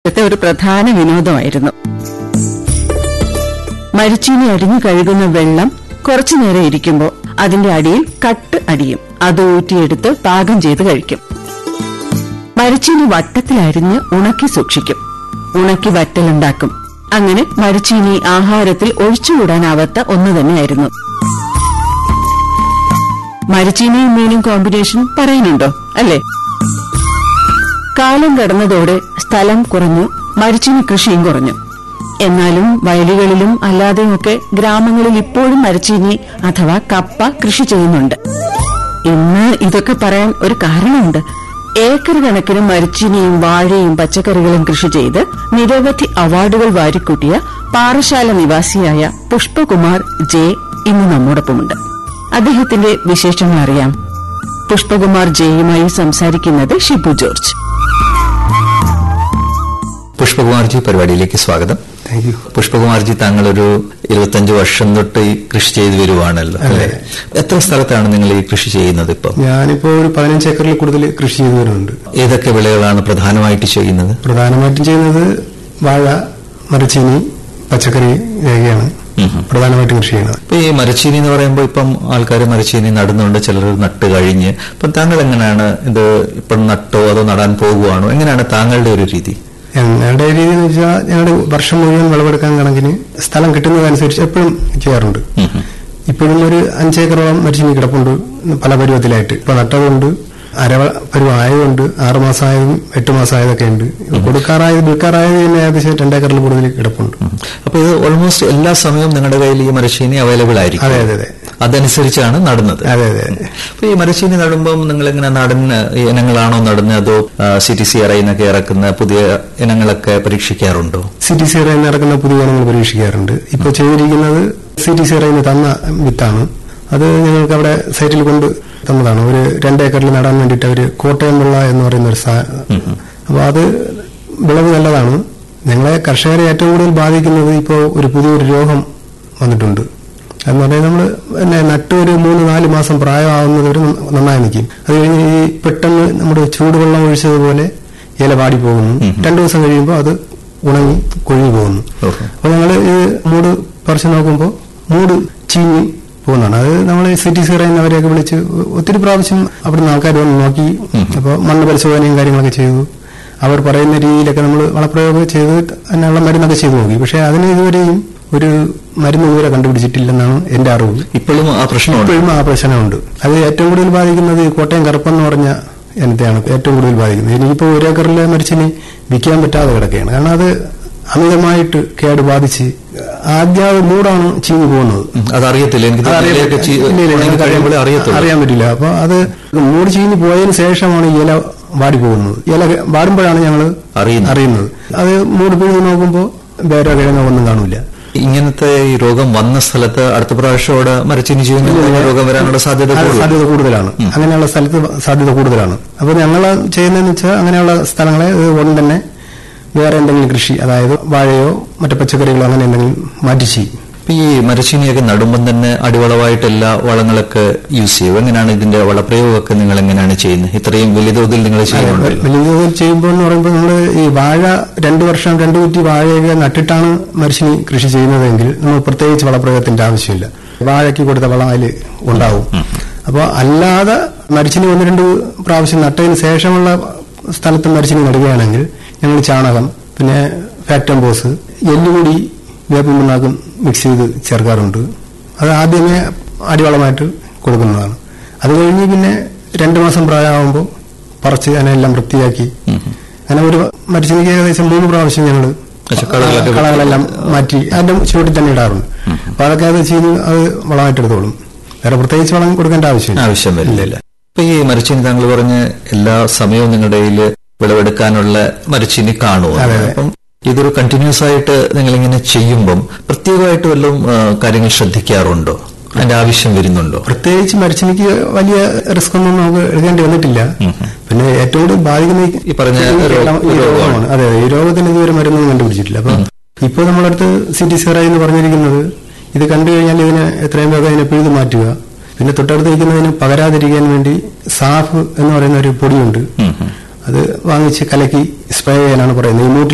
ഇവിടുത്തെ ഒരു പ്രധാന വിനോദമായിരുന്നു മരിച്ചീനി അരിഞ്ഞു കഴുകുന്ന വെള്ളം കുറച്ചു നേരം ഇരിക്കുമ്പോൾ അതിന്റെ അടിയിൽ കട്ട് അടിയും അത് ഊറ്റിയെടുത്ത് പാകം ചെയ്ത് കഴിക്കും മരിച്ചീനി വട്ടത്തിൽ അരിഞ്ഞ് ഉണക്കി സൂക്ഷിക്കും ഉണക്കി വറ്റലുണ്ടാക്കും അങ്ങനെ മരിച്ചീനി ആഹാരത്തിൽ ഒഴിച്ചുകൂടാനാവാത്ത ഒന്ന് തന്നെയായിരുന്നു മരിച്ചീനിയും മീനും കോമ്പിനേഷൻ പറയാനുണ്ടോ അല്ലേ കാലം കടന്നതോടെ സ്ഥലം കുറഞ്ഞു മരിച്ചിനി കൃഷിയും കുറഞ്ഞു എന്നാലും വയലുകളിലും അല്ലാതെയുമൊക്കെ ഗ്രാമങ്ങളിൽ ഇപ്പോഴും മരച്ചീനി അഥവാ കപ്പ കൃഷി ചെയ്യുന്നുണ്ട് ഇന്ന് ഇതൊക്കെ പറയാൻ ഒരു കാരണമുണ്ട് ഏക്കർ കണക്കിന് മരച്ചീനിയും വാഴയും പച്ചക്കറികളും കൃഷി ചെയ്ത് നിരവധി അവാർഡുകൾ വാരിക്കൂട്ടിയ പാറശാല നിവാസിയായ പുഷ്പകുമാർ ജെ ഇന്ന് നമ്മോടൊപ്പമുണ്ട് അദ്ദേഹത്തിന്റെ വിശേഷങ്ങൾ അറിയാം പുഷ്പകുമാർ ജെയുമായി സംസാരിക്കുന്നത് ഷിബു ജോർജ് പുഷ്പകുമാർജി പരിപാടിയിലേക്ക് സ്വാഗതം താങ്ക് യു പുഷ്പകുമാർജി താങ്കളൊരു ഇരുപത്തഞ്ച് വർഷം തൊട്ട് ഈ കൃഷി ചെയ്തു വരുവാണല്ലോ അല്ലേ എത്ര സ്ഥലത്താണ് നിങ്ങൾ ഈ കൃഷി ചെയ്യുന്നത് ഇപ്പം ഞാനിപ്പോ ഒരു പതിനഞ്ച് ഏക്കറിൽ കൂടുതൽ കൃഷി ചെയ്തു വരുന്നുണ്ട് ഏതൊക്കെ വിളകളാണ് പ്രധാനമായിട്ട് ചെയ്യുന്നത് പ്രധാനമായിട്ടും ചെയ്യുന്നത് വാഴ മരച്ചീനി പച്ചക്കറി ഇവയൊക്കെയാണ് പ്രധാനമായിട്ടും കൃഷി ചെയ്യുന്നത് ഇപ്പൊ ഈ മരച്ചീനി എന്ന് പറയുമ്പോൾ ഇപ്പം ആൾക്കാർ മരച്ചീനി നടുന്നുണ്ട് ചിലർ നട്ട് കഴിഞ്ഞ് ഇപ്പം താങ്കൾ എങ്ങനെയാണ് ഇത് ഇപ്പം നട്ടോ അതോ നടാൻ പോകുവാണോ എങ്ങനെയാണ് താങ്കളുടെ ഒരു രീതി ഞങ്ങളുടെ രീതി എന്ന് വെച്ചാൽ ഞങ്ങളുടെ വർഷം മുഴുവൻ വിളവെടുക്കാൻ കണക്കിന് സ്ഥലം കിട്ടുന്നതനുസരിച്ച് എപ്പോഴും ചെയ്യാറുണ്ട് ഇപ്പോഴും ഒരു അഞ്ചേക്കറോളം മരിച്ചിനി കിടപ്പുണ്ട് പല പരുവത്തിലായിട്ട് ഇപ്പൊ നട്ടതുണ്ട് അര പരുവം ആയതുണ്ട് ആറ് മാസമായതും എട്ട് മാസമായതൊക്കെ ഉണ്ട് കൊടുക്കാറായത് വിൽക്കാറായത് തന്നെ ഏകദേശം രണ്ടേക്കറിൽ കൂടുതൽ കിടപ്പുണ്ട് അപ്പൊ ഇത് ഓൾമോസ്റ്റ് എല്ലാ സമയവും നിങ്ങളുടെ കയ്യിൽ ഈ മരച്ചീനി അവൈലബിൾ ആയിരിക്കും അതെ അതെ അതെ അതനുസരിച്ചാണ് നടുന്നത് അതെ അതെ അപ്പൊ ഈ മരച്ചീനി നടുമ്പം നിങ്ങൾ എങ്ങനെ നാടൻ ഇനങ്ങളാണോ നടുന്നത് അതോ സി ടി സി നിന്നൊക്കെ ഇറക്കുന്ന പുതിയ ഇനങ്ങളൊക്കെ പരീക്ഷിക്കാറുണ്ടോ സി ടി സി റൈന്ന് നടക്കുന്ന പുതിയ ഗുണങ്ങൾ പരീക്ഷിക്കാറുണ്ട് ഇപ്പോൾ ചെയ്തിരിക്കുന്നത് സി ടി സി റൈന്ന് തന്ന വിത്താണ് അത് ഞങ്ങൾക്ക് അവിടെ സൈറ്റിൽ കൊണ്ട് തന്നതാണ് ഒരു രണ്ടേക്കറിൽ നടാൻ വേണ്ടിയിട്ട് അവർ കോട്ടയം വെള്ള എന്ന് പറയുന്ന ഒരു സാ അപ്പോൾ അത് വിളവ് നല്ലതാണ് ഞങ്ങളെ കർഷകരെ ഏറ്റവും കൂടുതൽ ബാധിക്കുന്നത് ഇപ്പോൾ ഒരു പുതിയൊരു രോഗം വന്നിട്ടുണ്ട് എന്ന് പറഞ്ഞാൽ നമ്മൾ പിന്നെ നട്ട് ഒരു മൂന്ന് നാല് മാസം പ്രായമാവുന്നത് വരെ നന്നായി നിൽക്കും അത് കഴിഞ്ഞ് ഈ പെട്ടെന്ന് നമ്മുടെ ചൂടുവെള്ളം ഒഴിച്ചതുപോലെ ഇല വാടി പോകുന്നു രണ്ടു ദിവസം കഴിയുമ്പോൾ അത് ഉണങ്ങി കൊഴിഞ്ഞു പോകുന്നു ഓഹോ. അപ്പൊ ഞങ്ങൾ ഈ മൂട് പറിച്ച് നോക്കുമ്പോൾ മൂട് ചീഞ്ഞ് പോകുന്നതാണ് അത് നമ്മൾ സി ടി സി അവരെയൊക്കെ വിളിച്ച് ഒത്തിരി പ്രാവശ്യം അവിടുന്ന് ആൾക്കാർ വന്ന് നോക്കി അപ്പോൾ മണ്ണ് പരിശോധനയും കാര്യങ്ങളൊക്കെ ചെയ്തു അവർ പറയുന്ന രീതിയിലൊക്കെ നമ്മൾ വളപ്രയോഗം ചെയ്ത് അതിനുള്ള മരുന്നൊക്കെ ചെയ്തു നോക്കി പക്ഷെ അതിന് ഇതുവരെയും ഒരു മരുന്ന് ഇതുവരെ കണ്ടുപിടിച്ചിട്ടില്ലെന്നാണ് എന്റെ അറിവ് ഇപ്പോഴും ആ പ്രശ്നമുണ്ട് ഇപ്പോഴും ആ പ്രശ്നമുണ്ട് അത് ഏറ്റവും കൂടുതൽ ബാധിക്കുന്നത് ഈ കോട്ടയം കറുപ്പെന്ന് പറഞ്ഞ ഇനത്തെയാണ് ഏറ്റവും കൂടുതൽ ബാധിക്കുന്നത് എനിക്കിപ്പോൾ ഒരു ഏക്കറിലെ മരിച്ചിനി വിൽക്കാൻ പറ്റാതെ കിടക്കുകയാണ് കാരണം അത് അമിതമായിട്ട് കേട് ബാധിച്ച് ആദ്യം അത് മൂടാണ് ചീഞ്ഞു പോകുന്നത് ഉം, അതറിയത്തില്ല എനിക്ക് അത് അറിയാൻ ഇതിലേക്ക് ചീ- ഇല്ല, ഇല്ല, ഉണങ്ങി ഞങ്ങൾക്ക് കഴിയുമ്പോഴേ അറിയത്തുള്ളൂ അറിയാൻ പറ്റില്ല അപ്പൊ അത് മൂട് ചീഞ്ഞ് പോയതിനു ശേഷമാണ് ഈ ഇല വാടി പോകുന്നത് ഇല വാടുമ്പോഴാണ് ഞങ്ങൾ അറിയുന്നത്. അറിയുന്നത് അത് മൂട് പിഴിഞ്ഞ് നോക്കുമ്പോൾ വേറെ കിഴങ്ങോ ഒന്നും കാണൂല ഇങ്ങനത്തെ ഈ രോഗം വന്ന സ്ഥലത്ത് അടുത്ത പ്രാവശ്യം അവിടെ മരച്ചീനി ചെയ്യുന്ന രോഗം വരാനുള്ള സാധ്യത അത് കൂടുതൽ സാധ്യത കൂടുതലാണ് അങ്ങനെയുള്ള സ്ഥലത്ത് സാധ്യത കൂടുതലാണ് അപ്പോൾ ഞങ്ങൾ ചെയ്യുന്നതെന്ന് വെച്ചാൽ അങ്ങനെയുള്ള സ്ഥലങ്ങളെ ഇത് ഉടൻ തന്നെ വേറെ എന്തെങ്കിലും കൃഷി അതായത് വാഴയോ മറ്റു പച്ചക്കറികളോ അങ്ങനെ എന്തെങ്കിലും മാറ്റി ചെയ്യും ഇപ്പൊ ഈ മരച്ചീനിയൊക്കെ നടുമ്പം തന്നെ അടിവളമായിട്ട് എല്ലാ വളങ്ങളൊക്കെ യൂസ് ചെയ്യും എങ്ങനെയാണ് ഇതിന്റെ വളപ്രയോഗമൊക്കെ നിങ്ങൾ എങ്ങനെയാണ് ചെയ്യുന്നത് ഇത്രയും വലിയ തോതിൽ നിങ്ങൾ ചെയ്യുന്നുണ്ടല്ലോ വലിയ തോതിൽ ചെയ്യുമ്പോൾ എന്ന് പറയുമ്പോൾ നമ്മൾ ഈ വാഴ രണ്ടു വർഷം രണ്ടു കുറ്റി വാഴയൊക്കെ നട്ടിട്ടാണ് മനുഷ്യന് കൃഷി ചെയ്യുന്നതെങ്കിൽ നമ്മൾ പ്രത്യേകിച്ച് വളപ്രയോഗത്തിന്റെ ആവശ്യമില്ല വാഴയ്ക്ക് കൊടുത്ത വളം അതിൽ ഉണ്ടാവും അപ്പോൾ അല്ലാതെ മരിച്ചിന് ഒന്ന് രണ്ട് പ്രാവശ്യം നട്ടതിന് ശേഷമുള്ള സ്ഥലത്ത് മരിച്ചിന് നടുകയാണെങ്കിൽ ഞങ്ങൾ ചാണകം പിന്നെ ഫാക്ടംബോസ് എല്ലുകൂടി വേപ്പിൻ പിണ്ണാക്കും മിക്സ് ചെയ്ത് ചേർക്കാറുണ്ട് അത് ആദ്യമേ അടിവളമായിട്ട് കൊടുക്കുന്നതാണ് അത് കഴിഞ്ഞ് പിന്നെ രണ്ടു മാസം പ്രായമാകുമ്പോൾ പറിച്ച് അതിനെല്ലാം വൃത്തിയാക്കി അങ്ങനെ ഒരു മരിച്ചെനിക്ക് ഏകദേശം മൂന്ന് പ്രാവശ്യം ഞങ്ങൾ പക്ഷെ കളകളൊക്കെ കളകളെല്ലാം മാറ്റി അതിന്റെ ചുവട്ടിൽ തന്നെ ഇടാറുണ്ട് അപ്പൊ അതൊക്കെ അത് ചെയ്ത് അത് വളമായിട്ട് എടുത്തോളും വേറെ പ്രത്യേകിച്ച് വളം കൊടുക്കേണ്ട ആവശ്യമില്ല ആവശ്യം വരില്ല ഇപ്പൊ ഈ മരച്ചീനി താങ്കൾ പറഞ്ഞ് എല്ലാ സമയവും നിങ്ങളുടെ കയ്യിൽ വിളവെടുക്കാനുള്ള മരച്ചീനി കാണുമോ അതെ, അതെ. അപ്പം ഇതൊരു കണ്ടിന്യൂസ് ആയിട്ട് നിങ്ങൾ ഇങ്ങനെ ചെയ്യുമ്പം പ്രത്യേകമായിട്ട് വല്ലതും ആ, കാര്യങ്ങൾ ശ്രദ്ധിക്കാറുണ്ടോ അതിന്റെ ആവശ്യം വരുന്നുണ്ടോ പ്രത്യേകിച്ച് മരിച്ചെനിക്ക് വലിയ റിസ്ക് ഒന്നും നമുക്ക് എടുക്കേണ്ടി വന്നിട്ടില്ല പിന്നെ ഏറ്റവും കൂടുതൽ ബാധിക്കുന്ന ഈ- ഈ പറഞ്ഞ ഈ രോ- ഈ രോഗമാണ് അതെ ഈ രോഗത്തിന് ഇതുവരെ മരുന്നൊന്നും കണ്ടുപിടിച്ചിട്ടില്ല അപ്പൊ ഇപ്പോൾ നമ്മളടുത്ത് സി ടി സിറ എന്ന് പറഞ്ഞിരിക്കുന്നത് ഇത് കണ്ടു കഴിഞ്ഞാൽ ഇതിനെ എത്രയും വേഗം ഇതിനെ പിഴുതു മാറ്റുക പിന്നെ തൊട്ടടുത്ത് നിൽക്കുന്നതിന് പകരാതിരിക്കാൻ വേണ്ടി സാഫ് എന്ന് പറയുന്ന ഒരു പൊടിയുണ്ട് അത് വാങ്ങിച്ച് കലക്കി സ്പ്രേ ചെയ്യാനാണ് പറയുന്നത് ഈ മൂട്ടിൽ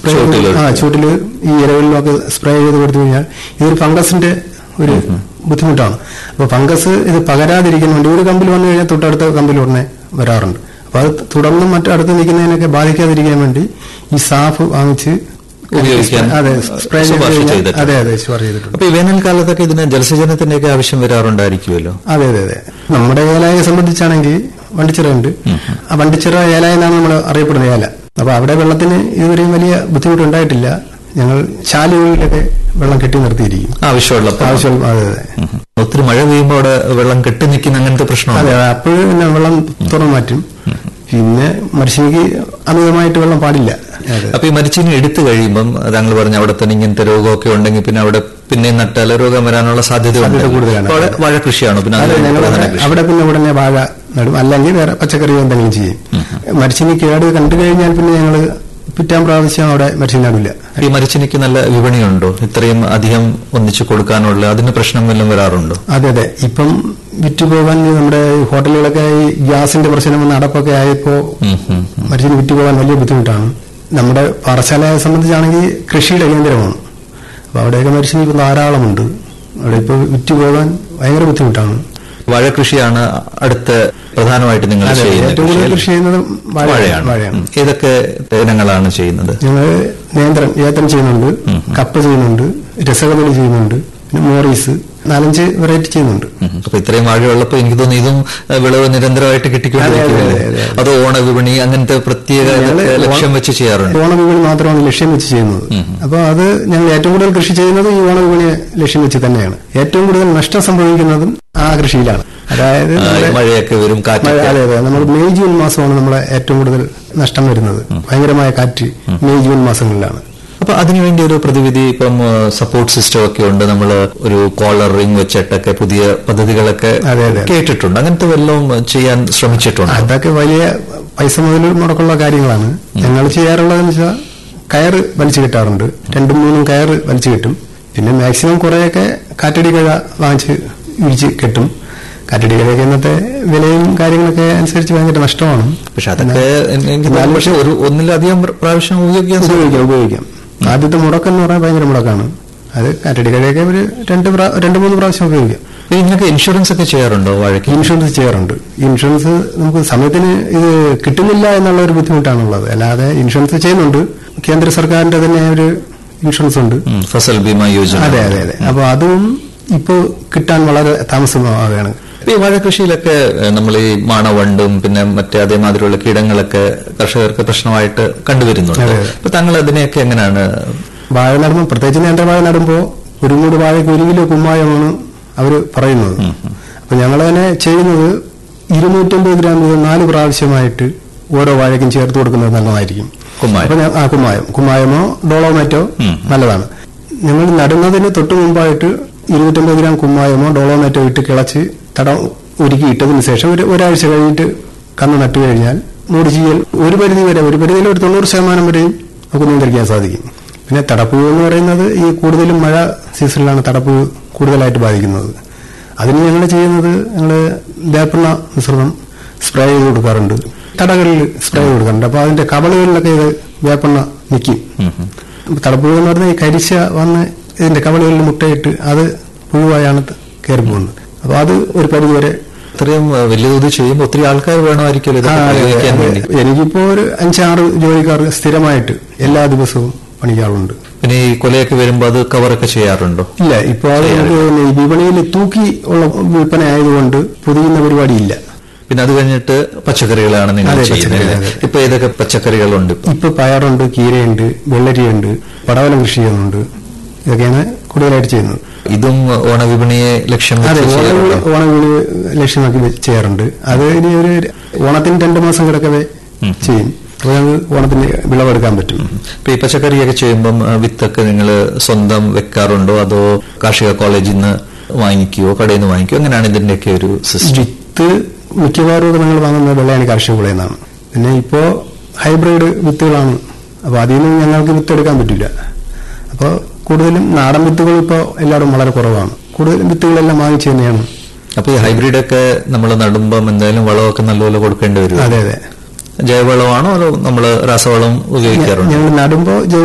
സ്പ്രേ ചുവട്ടില് ആ ചൂട്ടില് ഈ ഇലകളിലൊക്കെ സ്പ്രേ ചെയ്ത് കൊടുത്തു കഴിഞ്ഞാൽ ഇതൊരു ഫംഗസിന്റെ ഒരു ബുദ്ധിമുട്ടാണ് അപ്പൊ ഫംഗസ് ഇത് പകരാതിരിക്കാൻ വേണ്ടി ഒരു കമ്പിൽ വന്നു കഴിഞ്ഞാൽ തൊട്ടടുത്ത കമ്പിൽ ഉടനെ വരാറുണ്ട് അപ്പൊ അത് തുടർന്നും മറ്റടുത്ത് നിൽക്കുന്നതിനൊക്കെ ബാധിക്കാതിരിക്കാൻ വേണ്ടി ഈ സാഫ് വാങ്ങിച്ച് ഉപയോഗിക്കാൻ അതെ സ്പ്രേ ചെയ്ത് ശുപാർശ കഴിഞ്ഞാൽ- ചെയ്തിട്ടുണ്ട്. അതെ അതെ ശുപാർശ ചെയ്തിട്ടുണ്ട് അപ്പൊ ഈ വേനൽക്കാലത്തൊക്കെ ഇതിന് ജലസേചനത്തിന്റെയൊക്കെ ആവശ്യം വരാറുണ്ടായിരിക്കുമല്ലോ അതെ അതെ അതെ നമ്മുടെ ഏലായെ സംബന്ധിച്ചാണെങ്കിൽ വണ്ടിച്ചിറയുണ്ട് ആ വണ്ടിച്ചിറ ഏല എന്നാണ് നമ്മൾ അറിയപ്പെടുന്ന ഏല അപ്പൊ അവിടെ വെള്ളത്തിന് ഇതുവരെയും വലിയ ബുദ്ധിമുട്ടുണ്ടായിട്ടില്ല ഞങ്ങൾ ശാലകളിലൊക്കെ വെള്ളം കെട്ടി നിർത്തിയിരിക്കും ആവശ്യമുള്ളപ്പോൾ ആവശ്യം അതെ അതെ ഒത്തിരി മഴ പെയ്യുമ്പോൾ അവിടെ വെള്ളം കെട്ടി നിൽക്കുന്ന അങ്ങനത്തെ അതെ പ്രശ്നമാണ് അതെ അപ്പോഴും പിന്നെ വെള്ളം തുറന്നു മാറ്റും പിന്നെ മനുഷ്യനിക്ക് അമിതമായിട്ട് വെള്ളം പാടില്ല അതെ അപ്പൊ ഈ മരിച്ചിനി എടുത്തു കഴിയുമ്പം താങ്കൾ പറഞ്ഞ അവിടെ തന്നെ ഇങ്ങനത്തെ രോഗമൊക്കെ ഉണ്ടെങ്കിൽ പിന്നെ അവിടെ പിന്നെ നട്ടാൽ രോഗം വരാനുള്ള സാധ്യത ഉണ്ട് സാധ്യത കൂടുതലാണ്. അപ്പൊ അവിടെ വാഴ കൃഷിയാണോ പിന്നെ അതെ അത് ഞങ്ങൾ പ്രധാന അവിടെ- കൃഷി അവിടെ പിന്നെ ഉടനെ വാഴ നടും അല്ലെങ്കിൽ വേറെ പച്ചക്കറിയോ എന്തെങ്കിലും ചെയ്യും മരിച്ചിനി കേട് കണ്ടു കഴിഞ്ഞാൽ പിന്നെ ഞങ്ങൾ പിറ്റാൻ പ്രാവശ്യം അവിടെ മരിച്ചിനി നടില്ല ഈ മരിച്ചിനിക്ക് നല്ല വിപണിയുണ്ടോ ഇത്രയും അധികം ഒന്നിച്ചു കൊടുക്കാനുള്ള അതിന് പ്രശ്നം വല്ലതും വരാറുണ്ടോ അതെ അതെ ഇപ്പം വിറ്റുപോകാൻ ഈ നമ്മുടെ ഈ ഹോട്ടലുകളൊക്കെ ഈ ഗ്യാസിന്റെ പ്രശ്നം വന്ന് അടപ്പൊക്കെ ആയപ്പോ ഉം, ഉം. മനുഷ്യന് വിറ്റുപോകാൻ വലിയ ബുദ്ധിമുട്ടാണ് നമ്മുടെ പാറശാലയെ സംബന്ധിച്ചാണെങ്കിൽ കൃഷിയുടെ കേന്ദ്രമാണ് അപ്പൊ അവിടെയൊക്കെ മനുഷ്യന് ഇപ്പം ധാരാളമുണ്ട് അവിടെ ഇപ്പോൾ വിറ്റുപോകാൻ ഭയങ്കര ബുദ്ധിമുട്ടാണ് വാഴ കൃഷിയാണ് അടുത്ത പ്രധാനമായിട്ട് നിങ്ങൾ അതെ, ചെയ്യുന്ന ഏറ്റവും കൂടുതൽ കൃഷി കൃഷി ചെയ്യുന്നത് വാഴ- വാഴയാണ് വാഴയാണ് ഉം. ഏതൊക്കെ ഇനങ്ങളാണ് ചെയ്യുന്നത് ഞങ്ങൾ നേന്ത്രൻ ഏത്തൻ ചെയ്യുന്നുണ്ട് കപ്പ ചെയ്യുന്നുണ്ട് രസകദളി ചെയ്യുന്നുണ്ട് പിന്നെ മോറീസ് നാലഞ്ച് വെറൈറ്റി ചെയ്യുന്നുണ്ട് ഉം. അപ്പൊ ഇത്രയും വാഴയുള്ളപ്പോ എനിക്ക് തോന്നുന്നു ഇതും ഏഹ്, വിളവ് നിരന്തരമായിട്ട് കിട്ടിക്കൊണ്ടിരിക്കുകയല്ലേ അതെ, അതെ, അതെ. അതോ ഓണ വിപണി അങ്ങനത്തെ പ്രത്യേക ഞങ്ങള് ഇതൊക്കെ ലക്ഷ്യം വെച്ച് ചെയ്യാറുണ്ട് ഓണവിപണി മാത്രമാണ് ലക്ഷ്യം വെച്ച് ചെയ്യുന്നത് അപ്പോൾ അത് ഞങ്ങൾ ഏറ്റവും കൂടുതൽ കൃഷി ചെയ്യുന്നത് ഈ ഓണവിപണിയെ ലക്ഷ്യം വെച്ച് തന്നെയാണ് ഏറ്റവും കൂടുതൽ നഷ്ടം സംഭവിക്കുന്നതും ആ കൃഷിയിലാണ് അതായത് ആ, നമ്മുടെ മഴയൊക്കെ വരും മഴ- കാറ്റൊക്കെ അതെ അതെ നമ്മൾ മെയ് ജൂൺ മാസമാണ് നമ്മളെ ഏറ്റവും കൂടുതൽ നഷ്ടം വരുന്നത് ഭയങ്കരമായ കാറ്റ് മെയ് ജൂൺ മാസങ്ങളിലാണ് അപ്പൊ അതിനുവേണ്ടി ഒരു പ്രതിവിധി ഇപ്പം സപ്പോർട്ട് സിസ്റ്റം ഒക്കെ ഉണ്ട് നമ്മൾ ഒരു കോളർ റിംഗ് വെച്ചിട്ടൊക്കെ പുതിയ പദ്ധതികളൊക്കെ അതെ, അതെ. കേട്ടിട്ടുണ്ട് അങ്ങനത്തെ വല്ലതും ചെയ്യാൻ ശ്രമിച്ചിട്ടുണ്ട് അതൊക്കെ വലിയ പൈസ മുതൽ മുടക്കുള്ള കാര്യങ്ങളാണ് ഞങ്ങൾ ചെയ്യാറുള്ളതെന്ന് വെച്ചാൽ കയറ് വലിച്ചു കിട്ടാറുണ്ട് രണ്ടും മൂന്നും കയറ് വലിച്ചു കിട്ടും പിന്നെ മാക്സിമം കുറേയൊക്കെ കാറ്റടി കഴ വാങ്ങിച്ച് ഇടിച്ച് കെട്ടും കാറ്റടി കഴയൊക്കെ ഇന്നത്തെ വിലയും കാര്യങ്ങളൊക്കെ അനുസരിച്ച് ഭയങ്കര നഷ്ടമാണ് പക്ഷെ അതൊക്കെ എനിക്ക് തോന്നുന്നു പക്ഷെ ഒരു ഒന്നിലധികം പ്രാവശ്യം ഉപയോഗിക്കാൻ സാധിക്കും. ഉപയോഗിക്കാം ഉപയോഗിക്കാം ആദ്യത്തെ മുടക്കം എന്ന് പറഞ്ഞാൽ ഭയങ്കര മുടക്കാണ് അത് കാറ്റടി കഴയൊക്കെ ഒരു രണ്ട് പ്രാ- രണ്ട് മൂന്ന് പ്രാവശ്യം ഉപയോഗിക്കാം ഈ നിങ്ങൾക്ക് ഇൻഷുറൻസ് ഒക്കെ ചെയ്യാറുണ്ടോ വാഴയ്ക്ക് ഇൻഷുറൻസ് ചെയ്യാറുണ്ട് ഇൻഷുറൻസ് നമുക്ക് സമയത്തിന് ഇത് കിട്ടുന്നില്ല എന്നുള്ള ഒരു ബുദ്ധിമുട്ടാണുള്ളത് അല്ലാതെ ഇൻഷുറൻസ് ചെയ്യുന്നുണ്ട് കേന്ദ്ര സർക്കാരിന്റെ തന്നെ ഒരു ഇൻഷുറൻസ് ഉണ്ട് ഉം, ഫസൽ ബീമ യോജന അതെ അതെ അതെ അപ്പൊ അതും ഇപ്പോ കിട്ടാൻ വളരെ താമസമാവുകയാണ് ഈ വാഴ കൃഷിയിലൊക്കെ നമ്മൾ ഈ മാണവണ്ടും പിന്നെ മറ്റേ അതേമാതിരിയുള്ള കീടങ്ങളൊക്കെ കർഷകർക്ക് പ്രശ്നമായിട്ട് കണ്ടുവരുന്നുണ്ട് അതെ, അതെ. അപ്പൊ താങ്കൾ അതിനെയൊക്കെ എങ്ങനെയാണ് വാഴ നടുമ്പോൾ പ്രത്യേകിച്ച് നേന്ത്രവാഴ നടുമ്പോൾ ഒരു മൂട് വാഴയ്ക്ക് ഒരു കിലോ കുമ്മായമാണ് അവർ പറയുന്നത് അപ്പൊ ഞങ്ങൾ തന്നെ ചെയ്യുന്നത് ഇരുന്നൂറ്റമ്പത് ഗ്രാം വീതം നാല് പ്രാവശ്യമായിട്ട് ഓരോ വാഴയ്ക്കും ചേർത്ത് കൊടുക്കുന്നത് നല്ലതായിരിക്കും കുമ്മായം. അപ്പൊ ഞാൻ- ആ കുമ്മായം കുമ്മായമോ ഡോളോമാറ്റോ ഉം. നല്ലതാണ് ഞങ്ങൾ നടുന്നതിന് തൊട്ട് മുമ്പായിട്ട് ഇരുന്നൂറ്റമ്പത് ഗ്രാം കുമ്മായമോ ഡോളോമാറ്റോ ഇട്ട് കിളച്ച് തടം ഒരുക്കി ഇട്ടതിന് ശേഷം ഒരു ഒരാഴ്ച കഴിഞ്ഞിട്ട് കന്ന് നട്ടു കഴിഞ്ഞാൽ മൂട് ചെയ്യൽ ഒരു പരിധി വരെ ഒരു പരിധിയിൽ ഒരു തൊണ്ണൂറ് ശതമാനം വരെയും നമുക്ക് നിയന്ത്രിക്കാൻ സാധിക്കും പിന്നെ തടപ്പുഴ എന്ന് പറയുന്നത് ഈ കൂടുതലും മഴ സീസണിലാണ് തടപ്പുഴ കൂടുതലായിട്ട് ബാധിക്കുന്നത് അതിന് ഞങ്ങൾ ചെയ്യുന്നത് ഞങ്ങൾ വേപ്പെണ്ണ മിശ്രിതം സ്പ്രേ ചെയ്ത് കൊടുക്കാറുണ്ട് തടകളിൽ സ്പ്രേ ചെയ്ത് കൊടുക്കാറുണ്ട് അപ്പോൾ അതിന്റെ കവളുകളിലൊക്കെ ഇത് വേപ്പെണ്ണ നിൽക്കും തടപ്പുഴ എന്ന് പറഞ്ഞാൽ ഈ കരിശ വന്ന് ഇതിന്റെ കവളുകളിൽ മുട്ടയിട്ട് അത് പുഴുവായാണ് കയറി പോകുന്നത് അപ്പോൾ അത് ഒരു പരിധി വരെ ഇത്രയും ഏഹ്, വലിയ തോതിൽ ചെയ്യുമ്പോൾ ഒത്തിരി ആൾക്കാർ വേണമായിരിക്കുമല്ലോ ആ, ഇതൊക്കെ അതെ, പ്രയോഗിക്കാൻ അതെ. വേണ്ടി എനിക്കിപ്പോ ഒരു അഞ്ചാറ് ജോലിക്കാർ സ്ഥിരമായിട്ട് എല്ലാ ദിവസവും പണിക്കാറുണ്ട് പിന്നെ ഈ കൊലയൊക്കെ വരുമ്പോൾ അത് കവറൊക്കെ ചെയ്യാറുണ്ടോ ഇല്ല ഇപ്പോൾ അത് നമുക്ക് പിന്നെ ഈ വിപണിയിൽ തൂക്കി ഉള്ള വിൽപ്പന ആയതുകൊണ്ട് പൊതിയുന്ന പരിപാടിയില്ല പിന്നെ അത് കഴിഞ്ഞിട്ട് പച്ചക്കറികളാണ് നിങ്ങൾ അതെ, ചെയ്യുന്നത് പച്ചക്കറി, അതെ. ഇപ്പൊ ഏതൊക്കെ പച്ചക്കറികളുണ്ട് ഇപ്പൊ ഇപ്പൊ പയറുണ്ട് കീരയുണ്ട് വെള്ളരിയുണ്ട് പടവലം കൃഷി ചെയ്യുന്നുണ്ട് ഇതൊക്കെയാണ് കൂടുതലായിട്ട് ചെയ്യുന്നത് ഇതും ഓണവിപണിയെ ലക്ഷ്യം അതെ വെച്ച് ചെയ്യാറുണ്ടോ? ഓണം ഓണവിളി ലക്ഷ്യമാക്കി വെ- ചെയ്യാറുണ്ട് അത് ഇനി ഒരു ഓണത്തിന് രണ്ടു മാസം കിടക്കവേ ചെയ്യും അപ്പോൾ ഞങ്ങൾ ഓണത്തിന് വിളവെടുക്കാൻ പറ്റും ഇപ്പൊ ഈ പച്ചക്കറിയൊക്കെ ചെയ്യുമ്പം ആ, വിത്തൊക്കെ നിങ്ങൾ സ്വന്തം വെക്കാറുണ്ടോ അതോ കാർഷിക കോളേജിൽ നിന്ന് വാങ്ങിക്കുവോ കടയിൽ നിന്ന് വാങ്ങിക്കുവോ എങ്ങനെയാണ് ഇതിന്റെയൊക്കെ ഒരു സിസ്റ്റം വിത്ത് മിക്കവാറും ഒക്കെ ഞങ്ങൾ വാങ്ങുന്നത് വെള്ളയാണി കാർഷിക വിളയിൽ നിന്നാണ് പിന്നെ ഇപ്പോ ഹൈബ്രിഡ് വിത്തുകളാണ് അപ്പോൾ അതിൽ നിന്ന് ഞങ്ങൾക്ക് വിത്ത് എടുക്കാൻ പറ്റില്ല അപ്പോൾ കൂടുതലും നാടൻ വിത്തുകൾ ഇപ്പോൾ എല്ലായിടും വളരെ കുറവാണ് കൂടുതലും വിത്തുകളെല്ലാം വാങ്ങിച്ചു തന്നെയാണ് അപ്പൊ ഈ ഹൈബ്രിഡ് ഒക്കെ നമ്മൾ നടുമ്പം എന്തായാലും വളമൊക്കെ നല്ലപോലെ കൊടുക്കേണ്ടി വരും അതെ അതെ ജൈവവളമാണോ അതോ നമ്മൾ രാസവളം ഉപയോഗിക്കാറുണ്ടോ ഞങ്ങൾ നടുമ്പോൾ